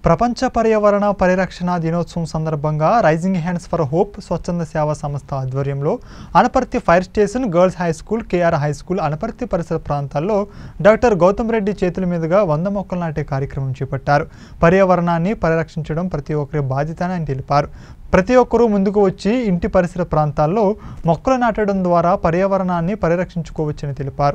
ప్రపంచ పర్యావరణ పరిరక్షణ దినోత్సవం సందర్భంగా రైజింగ్ హ్యాండ్స్ ఫర్ హోప్ స్వచ్ఛంద సేవా సంస్థ ఆధ్వర్యంలో Anaparthi fire station girls high school KR high school Anaparthi పరిసర ప్రాంతాల్లో డాక్టర్ గౌతమ్ రెడ్డి చేతుల మీదుగా వంద మొక్కలు నాటే కార్యక్రమం చేపట్టారు పర్యావరణాన్ని పరిరక్షించడం ప్రతి ఒక్కరి బాధ్యత అని ఆయన తెలిపారు ప్రతి ఒక్కరూ ముందుకు వచ్చి ఇంటి పరిసర ప్రాంతాల్లో మొక్కలు నాటడం ద్వారా పర్యావరణాన్ని పరిరక్షించుకోవచ్చని తెలిపారు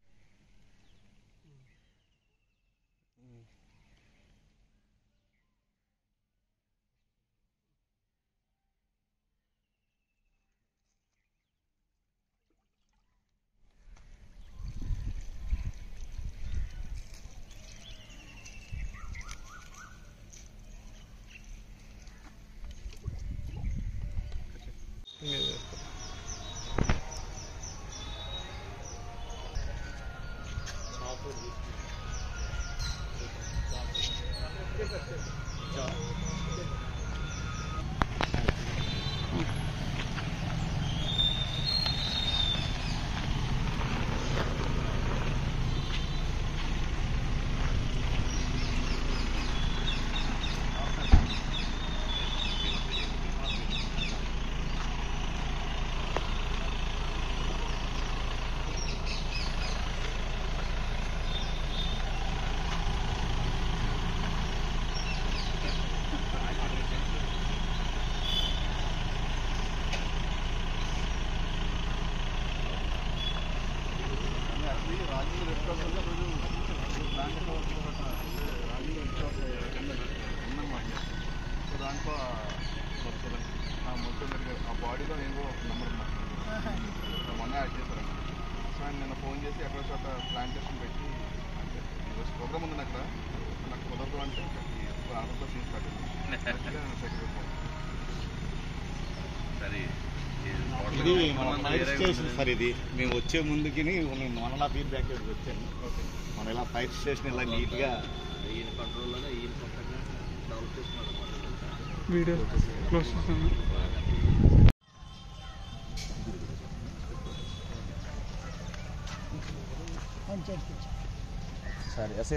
సో దాంట్లో మొత్తం ఆ మొత్తం మీరు ఆ బాడీలో ఏమో ఒక నెంబర్ ఉన్నా మొన్న యాడ్ చేశారండి సో ఆయన నిన్న ఫోన్ చేసి ఎక్కడో చోట ప్లాంటేషన్ పెట్టి అంటే ఈరోజు ప్రోగ్రామ్ ఉంది అక్కడ నాకు కుదరదు అంటే ఆనందంతో సీన్ పెట్టింది సరే ఇది మన ఫైర్ స్టేషన్ సార్ ఇది మేము వచ్చే ముందుకి నేను one and half year back వచ్చాను మనం ఇలా ఫైర్ స్టేషన్ ఇలా నీట్గా ఈయన కంట్రోల్లోనే ఈయన సొంతంగా డెవలప్ చేస్తున్నాడు అన్నమాట వీడియో క్లోజ్ చేస్తాను సరే ఎస్ఐ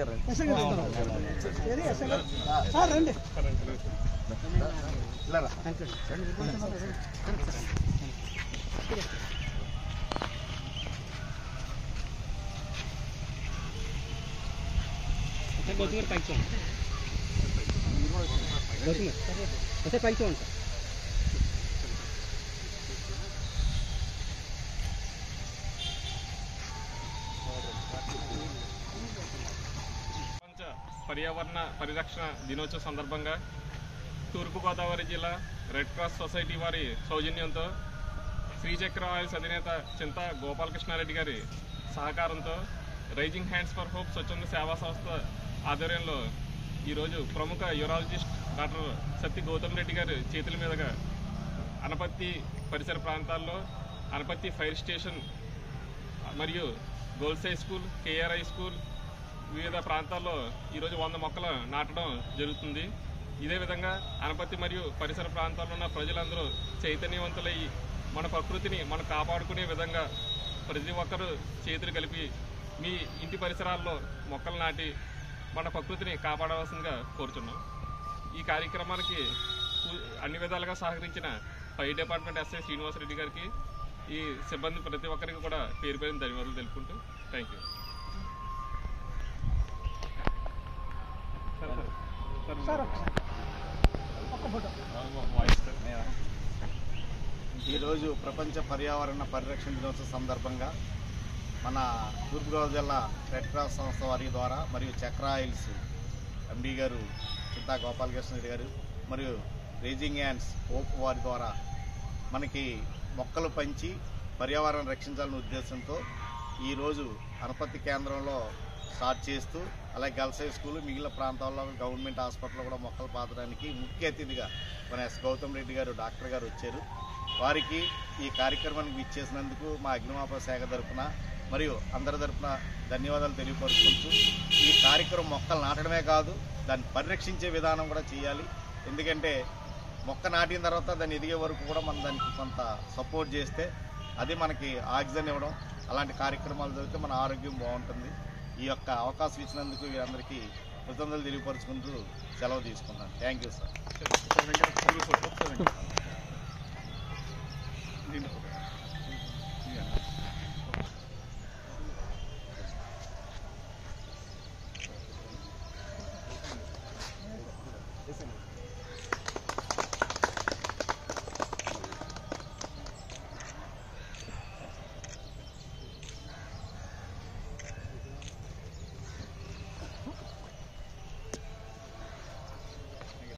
ప్రపంచ పర్యావరణ పరిరక్షణ దినోత్సవ సందర్భంగా తూర్పుగోదావరి జిల్లా రెడ్ క్రాస్ సొసైటీ వారి సౌజన్యంతో శ్రీచక్ర ఆయిల్స్ అధినేత చింత గోపాలకృష్ణారెడ్డి గారి సహకారంతో రైజింగ్ హ్యాండ్స్ ఫర్ హోప్ స్వచ్ఛంద సేవా సంస్థ ఆధ్వర్యంలో ఈరోజు ప్రముఖ యూరాలజిస్ట్ డాక్టర్ సత్తి గౌతమ్ రెడ్డి గారి చేతుల మీదుగా అనపత్తి పరిసర ప్రాంతాల్లో అనపత్తి ఫైర్ స్టేషన్ మరియు girls high school KR high school వివిధ ప్రాంతాల్లో ఈరోజు వంద మొక్కలు నాటడం జరుగుతుంది ఇదే విధంగా అనపత్తి మరియు పరిసర ప్రాంతాల్లో ఉన్న ప్రజలందరూ చైతన్యవంతులై మన ప్రకృతిని మనం కాపాడుకునే విధంగా ప్రతి ఒక్కరూ చేతులు కలిపి మీ ఇంటి పరిసరాల్లో మొక్కలు నాటి మన ప్రకృతిని కాపాడవలసిందిగా కోరుచున్నాం ఈ కార్యక్రమానికి పు- అన్ని విధాలుగా సహకరించిన ఫైర్ డిపార్ట్మెంట్ ఎస్ఐ శ్రీనివాసరెడ్డి గారికి ఈ సిబ్బంది ప్రతి ఒక్కరికి కూడా పేరు పేరున ధన్యవాదాలు తెలుపుకుంటూ థ్యాంక్ యూ ఈరోజు ప్రపంచ పర్యావరణ పరిరక్షణ దినోత్సవ సందర్భంగా మన తూర్పుగోదావరి జిల్లా రెడ్ క్రాస్ సంస్థ వారి ద్వారా మరియు చక్ర ఆయిల్స్ ఎండి గారు చింతా గోపాలకృష్ణ రెడ్డి గారు మరియు రేజింగ్ హ్యాండ్స్ ఓప్ వారి ద్వారా మనకి మొక్కలు పంచి పర్యావరణం రక్షించాలనే ఉద్దేశంతో ఈరోజు అనపత్తి కేంద్రంలో స్టార్ట్ చేస్తూ అలాగే గర్ల్స్ హై స్కూల్ మిగిలిన ప్రాంతాల్లో గవర్నమెంట్ హాస్పిటల్లో కూడా మొక్కలు పాతడానికి ముఖ్య అతిథిగా మన ఎస్ గౌతమ్ రెడ్డి గారు డాక్టర్ గారు వచ్చారు వారికి ఈ కార్యక్రమానికి ఇచ్చేసినందుకు మా అగ్నిమాపక శాఖ తరఫున మరియు అందరి తరఫున ధన్యవాదాలు తెలియపరుచుకుంటూ ఈ కార్యక్రమం మొక్కలు నాటడమే కాదు దాన్ని పరిరక్షించే విధానం కూడా చేయాలి ఎందుకంటే మొక్క నాటిన తర్వాత దాన్ని ఎదిగే వరకు కూడా మనం దానికి కొంత సపోర్ట్ చేస్తే అది మనకి ఆక్సిజన్ ఇవ్వడం అలాంటి కార్యక్రమాలు జరిగితే మన ఆరోగ్యం బాగుంటుంది ఈ యొక్క అవకాశం ఇచ్చినందుకు వీరందరికీ కృతజ్ఞతలు తెలియపరుచుకుంటూ సెలవు తీసుకున్నాను థ్యాంక్ యూ సార్ ఒకసారి వెంకట- ఒకసారి వెంకట- ఒకసారి వెంకట. దీంట్లో ఒక-